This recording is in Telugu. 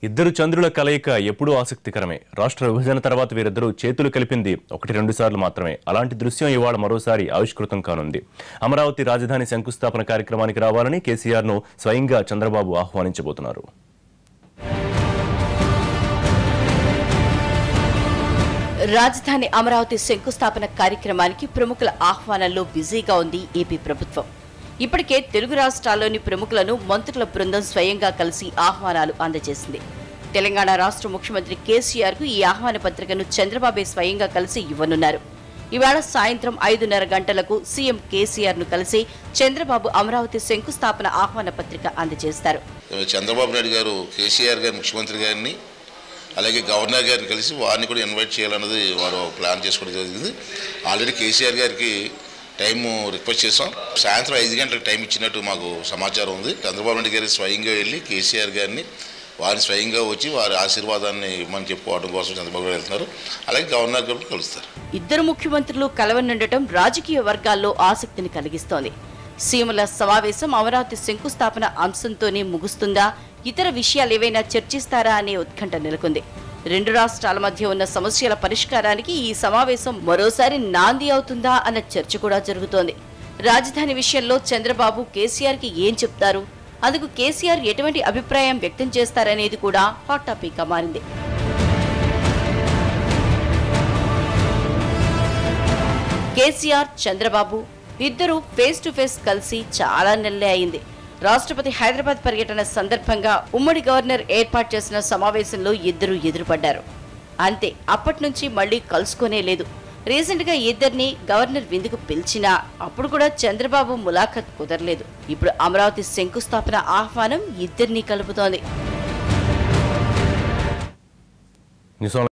ఇద్దరు చంద్రుల కలయిక ఎప్పుడూ ఆసక్తికరమే రాష్ట్ర విభజన తర్వాత వీరిద్దరూ చేతులు కలిపింది ఒకటి రెండు సార్లు మాత్రమే అలాంటి దృశ్యం ఇవాళ మరోసారి ఆవిష్కృతం కానుంది అమరావతి రాజధాని శంకుస్థాపన కార్యక్రమానికి రావాలని కేసీఆర్ ను స్వయంగా చంద్రబాబు ఆహ్వానించబోతున్నారు రాజధాని అమరావతి శంకుస్థాపన కార్యక్రమానికి ప్రముఖుల ఆహ్వానంలో బిజీగా ఉంది ఏపీ ప్రభుత్వం ఇప్పటికే తెలుగు రాష్ట్రాల్లోని ప్రముఖులను మంత్రుల బృందం స్వయంగా కలిసి ఆహ్వానాలు అందజేసింది తెలంగాణ రాష్ట్ర ముఖ్యమంత్రి కేసీఆర్ కు ఈ ఆహ్వాన పత్రికను చంద్రబాబే స్వయంగా కలిసి ఇవ్వనున్నారు ఇవాళ సాయంత్రం ఐదున్నర గంటలకు సీఎం కేసీఆర్ ను కలిసి చంద్రబాబు అమరావతి శంకుస్థాపన ఆహ్వాన పత్రిక అందజేస్తారు చంద్రబాబు నాయుడు గారు కేసీఆర్ గారు ముఖ్యమంత్రి గారిని అలాగే గవర్నర్ గారిని కలిసి వారిని కూడా ఇన్వైట్ చేయాలన్నది వారు ప్లాన్ చేసుకోవడం జరిగింది ఆల్రెడీ కేసీఆర్ గారికి టైం రిక్వెస్ట్ చేసాం సాయంత్రం ఐదు గంటలకు టైం ఇచ్చినట్టు మాకు సమాచారం ఉంది చంద్రబాబు నాయుడు గారి స్వయంగా వెళ్ళి కేసీఆర్ గారిని వారిని స్వయంగా వచ్చి వారి ఆశీర్వాదాన్ని ఇవ్వమని చెప్పుకోవడం కోసం చంద్రబాబు గారు వెళ్తున్నారు అలాగే గవర్నర్ గారు కలుస్తారు ఇద్దరు ముఖ్యమంత్రులు కలవనుండటం రాజకీయ వర్గాల్లో ఆసక్తిని కలిగిస్తోంది సీఎంల సమావేశం అమరావతి శంకుస్థాపన అంశంతోనే ముగుస్తుందా ఇతర విషయాలు ఏవైనా చర్చిస్తారా అనే ఉత్కంఠ నెలకొంది రెండు రాష్ట్రాల మధ్య ఉన్న సమస్యల పరిష్కారానికి ఈ సమావేశం మరోసారి నాంది అవుతుందా అన్న చర్చ కూడా జరుగుతోంది రాజధాని విషయంలో చంద్రబాబు కేసీఆర్ కి ఏం చెప్తారు అందుకు కేసీఆర్ ఎటువంటి అభిప్రాయం వ్యక్తం చేస్తారనేది కూడా హాట్ టాపిక్ గా మారింది కేసీఆర్ చంద్రబాబు ఇద్దరు ఫేస్ టు ఫేస్ కలిసి చాలా నెలలే అయింది రాష్ట్రపతి హైదరాబాద్ పర్యటన సందర్భంగా ఉమ్మడి గవర్నర్ ఏర్పాటు చేసిన సమావేశంలో ఇద్దరు ఎదురుపడ్డారు అంతే అప్పటి నుంచి మళ్ళీ కలుసుకోనే లేదు రీసెంట్ గా ఇద్దరిని గవర్నర్ విందుకు పిలిచినా అప్పుడు కూడా చంద్రబాబు ములాఖత్ కుదరలేదు ఇప్పుడు అమరావతి శంకుస్థాపన ఆహ్వానం ఇద్దరినీ కలుపుతోంది న్యూస్